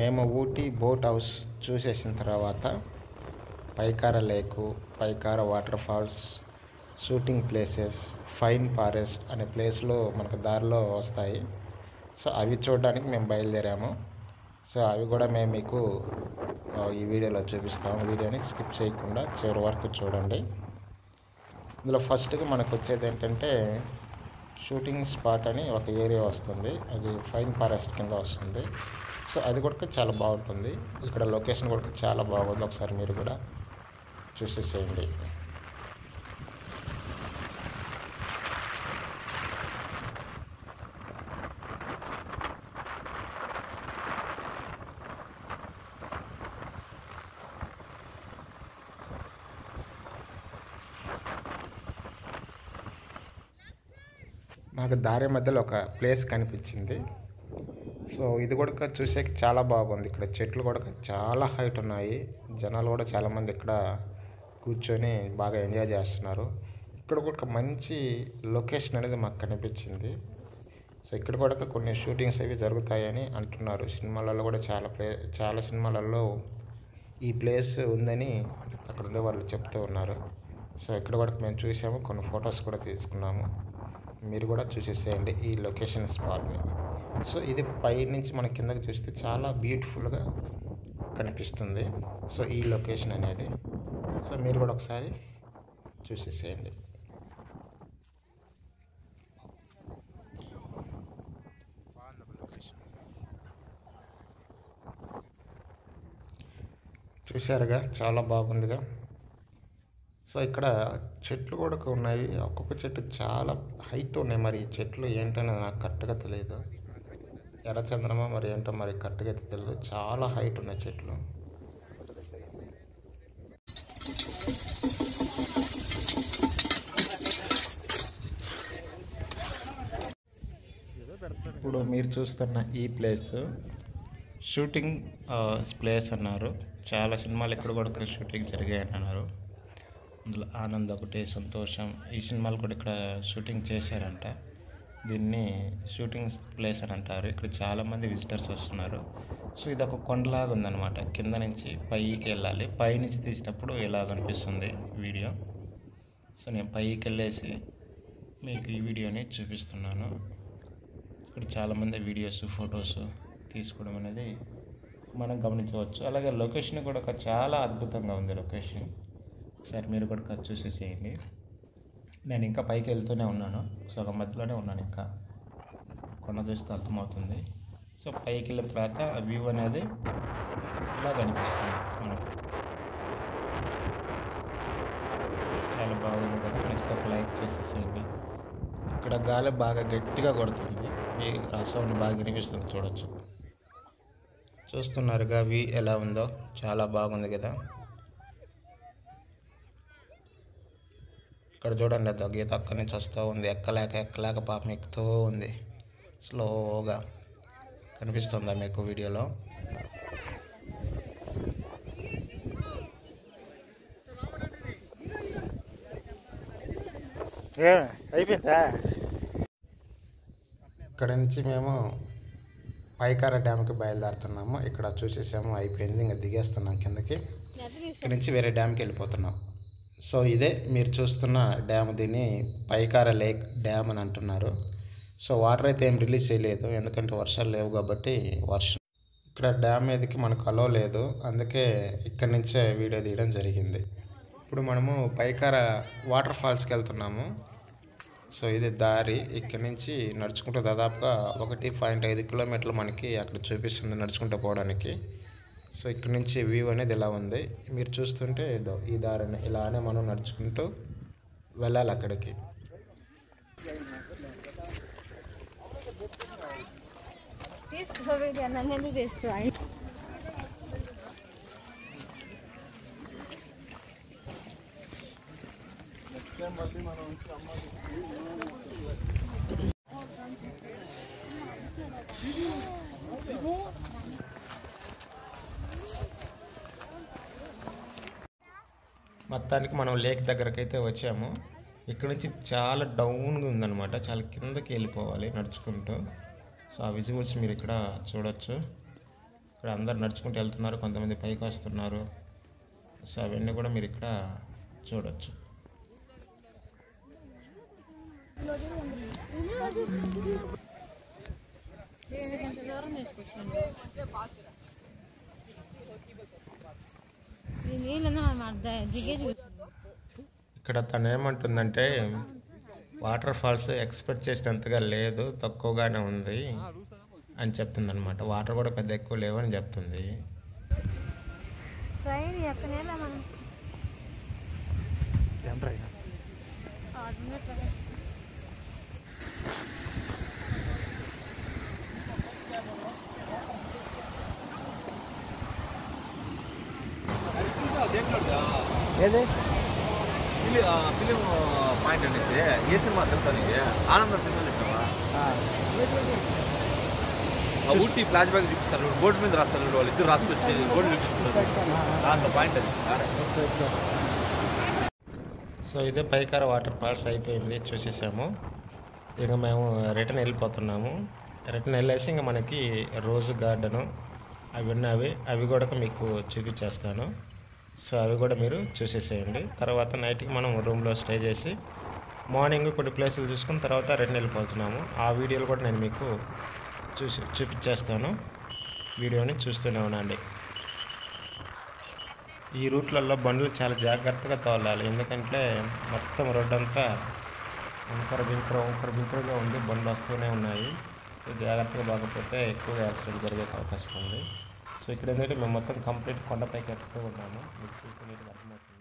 మేము Ooty boat house చూసేసిన తర్వాత Pykara lake Pykara water falls shooting places pine forest అనే ప్లేస్లో మనకు దారిలో వస్తాయి సో అవి చూడడానికి మేము బయలుదేరాము సో అవి కూడా మేము మీకు ఆ, ఈ వీడియోలో చూపిస్తాము వీడియోని స్కిప్ చేయకుండా చివరి వరకు చూడండి ఇందులో ఫస్ట్గా మనకు వచ్చేది ఏంటంటే షూటింగ్ స్పాట్ అని ఒక ఏరియా వస్తుంది అది ఫైన్ ఫారెస్ట్ కింద వస్తుంది సో అది కూడా చాలా బాగుంటుంది ఇక్కడ లొకేషన్ కూడా చాలా బాగుంది ఒకసారి మీరు కూడా చూసేసేయండి మాకు దారి మధ్యలో ఒక ప్లేస్ కనిపించింది సో ఇది కూడా చూసే చాలా బాగుంది ఇక్కడ చెట్లు కూడా చాలా హైట్ ఉన్నాయి జనాలు కూడా చాలామంది ఇక్కడ కూర్చొని బాగా ఎంజాయ్ చేస్తున్నారు ఇక్కడ కూడా ఒక మంచి లొకేషన్ అనేది మాకు కనిపించింది సో ఇక్కడ కూడా కొన్ని షూటింగ్స్ అవి జరుగుతాయని అంటున్నారు సినిమాలలో కూడా చాలా ప్లే చాలా సినిమాలలో ఈ ప్లేస్ ఉందని అక్కడ ఉండే వాళ్ళు చెప్తూ ఉన్నారు సో ఇక్కడ కూడా మేము చూసాము కొన్ని ఫొటోస్ కూడా తీసుకున్నాము మీరు కూడా చూసేసేయండి ఈ లొకేషన్ స్పాట్ని సో ఇది పై నుంచి మన కిందకి చూస్తే చాలా బ్యూటిఫుల్గా కనిపిస్తుంది సో ఈ లొకేషన్ అనేది సో మీరు కూడా ఒకసారి చూసేసేయండి చూశారుగా చాలా బాగుందిగా సో ఇక్కడ చెట్లు కూడా ఉన్నాయి ఒక్కొక్క చెట్టు చాలా హైట్ ఉన్నాయి మరి ఈ చెట్లు ఏంటని నాకు కరెక్ట్గా తెలియదు ఎర్రచంద్రమా మరి ఏంటో మరి కరెక్ట్గా అయితే తెలియదు చాలా హైట్ ఉన్నాయి చెట్లు ఇప్పుడు మీరు చూస్తున్న ఈ ప్లేస్ షూటింగ్ ప్లేస్ అన్నారు చాలా సినిమాలు ఇక్కడ కూడా షూటింగ్ జరిగాయని అన్నారు అందులో ఆనంద్ ఒకటి సంతోషం ఈ సినిమాలు కూడా ఇక్కడ షూటింగ్ చేశారంట దీన్ని షూటింగ్ ప్లేస్ అని అంటారు ఇక్కడ చాలామంది విజిటర్స్ వస్తున్నారు సో ఇది ఒక కొండలాగా ఉందన్నమాట కింద నుంచి పైకి వెళ్ళాలి పై నుంచి తీసినప్పుడు ఇలా కనిపిస్తుంది వీడియో సో నేను పైకి వెళ్ళేసి మీకు ఈ వీడియోని చూపిస్తున్నాను ఇక్కడ చాలామంది వీడియోస్ ఫొటోస్ తీసుకోవడం అనేది మనం గమనించవచ్చు అలాగే లొకేషన్ కూడా ఒక చాలా అద్భుతంగా ఉంది లొకేషన్ ఒకసారి మీరు కూడా చూసేసేయండి నేను ఇంకా పైకి వెళ్తూనే ఉన్నాను సో ఒక మధ్యలోనే ఉన్నాను ఇంకా కొండ చూస్తే అర్థమవుతుంది సో పైకి వెళ్ళిన తర్వాత వ్యూ అనేది ఇలా కనిపిస్తుంది మనకు చాలా బాగుంది కదా నెక్స్ట్ ఒక లైక్ చేసేసేయండి ఇక్కడ గాలి బాగా గట్టిగా కొడుతుంది ఈ ఆ సౌండ్ బాగా వినిపిస్తుంది చూడొచ్చు చూస్తున్నారుగా వ్యూ ఎలా ఉందో చాలా బాగుంది కదా ఇక్కడ చూడండి అదో గీత అక్కడి నుంచి వస్తూ ఉంది ఎక్కలేక ఎక్కలేక పాపం ఎక్కుతూ ఉంది స్లోగా కనిపిస్తుందా మీకు వీడియోలో అయిపోయిందా ఇక్కడ నుంచి మేము పైకార డ్యామ్కి బయలుదేరుతున్నాము ఇక్కడ చూసేసాము అయిపోయింది ఇంకా దిగేస్తున్నాం కిందకి ఇక్కడ నుంచి వేరే డ్యామ్కి వెళ్ళిపోతున్నాం సో ఇదే మీరు చూస్తున్న డ్యామ్ దీన్ని పైకార లేక్ డ్యామ్ అని అంటున్నారు సో వాటర్ అయితే ఏం రిలీజ్ చేయలేదు ఎందుకంటే వర్షాలు లేవు కాబట్టి వర్షం ఇక్కడ డ్యామ్ మీదకి మనకు అలో లేదు అందుకే ఇక్కడ నుంచే వీడియో తీయడం జరిగింది ఇప్పుడు మనము పైకార వాటర్ ఫాల్స్కి వెళ్తున్నాము సో ఇది దారి ఇక్కడ నుంచి నడుచుకుంటూ దాదాపుగా ఒకటి పాయింట్ ఐదు కిలోమీటర్లు మనకి అక్కడ చూపిస్తుంది నడుచుకుంటూ పోవడానికి సో ఇక్కడ నుంచి వ్యూ అనేది ఇలా ఉంది మీరు చూస్తుంటే ఇదో ఈ దారిని ఇలానే మనం నడుచుకుంటూ వెళ్ళాలి అక్కడికి తీసుకోవాలి నన్ను తెస్తా మొత్తానికి మనం లేక్ దగ్గరకు అయితే వచ్చాము ఇక్కడ నుంచి చాలా డౌన్గా ఉందన్నమాట చాలా కిందకి వెళ్ళిపోవాలి నడుచుకుంటూ సో ఆ విజువల్స్ మీరు ఇక్కడ చూడొచ్చు ఇక్కడ అందరు నడుచుకుంటూ వెళ్తున్నారు కొంతమంది పైకి వస్తున్నారు సో అవన్నీ కూడా మీరు ఇక్కడ చూడొచ్చు నీళ్ళన్నా దిగేది ఇక్కడ తను ఏమంటుందంటే వాటర్ ఫాల్స్ ఎక్స్పెక్ట్ చేసినంతగా లేదు తక్కువగానే ఉంది అని చెప్తుందన్నమాట వాటర్ కూడా పెద్ద ఎక్కువ లేవని చెప్తుంది ట్రైన్ ఎక్కనేలా మనం ఏది ఫిలిం పాయింట్ అనేసి ఏ సినిమా తెలుసా నీకు ఆనందం సినిమా చూసావా ఆ ఊటీ ఫ్లాష్ బ్యాక్ చూపిస్తారు బోర్డు మీద రాస్తారు చూడు, వాళ్ళు ఇద్దరు రాసుకొచ్చి బోర్డు చూపిస్తున్నారు దాంట్లో పాయింట్ అది సో ఇదే పైకార వాటర్ ఫాల్స్ అయిపోయింది చూసేసాము ఇక మేము రిటర్న్ వెళ్ళిపోతున్నాము రిటర్న్ వెళ్ళేసి ఇంకా మనకి రోజు గార్డెను అవి ఉన్నవి అవి కూడా మీకు చూపించేస్తాను సో అవి కూడా మీరు చూసేసేయండి తర్వాత నైట్కి మనం రూమ్లో స్టే చేసి మార్నింగ్ కొన్ని ప్లేసులు చూసుకుని తర్వాత రిటర్న్ వెళ్ళిపోతున్నాము ఆ వీడియోలు కూడా నేను మీకు చూసి చూపించేస్తాను వీడియోని చూస్తూనే ఉండండి ఈ రూట్లలో బండ్లు చాలా జాగ్రత్తగా తోలాలి ఎందుకంటే మొత్తం రోడ్డు అంతా వంకర బింకర వంకర బింకరగా ఉంది బండ్లు వస్తూనే ఉన్నాయి సో జాగ్రత్తగా బాగపోతే ఎక్కువగా యాక్సిడెంట్ జరిగే అవకాశం ఉంది సో ఇక్కడ ఏంటంటే మేము మొత్తం కంప్లీట్ కొండపైకి ఎక్కుతూ ఉన్నాము మీకు చూస్తే నీట్గా అర్థమవుతుంది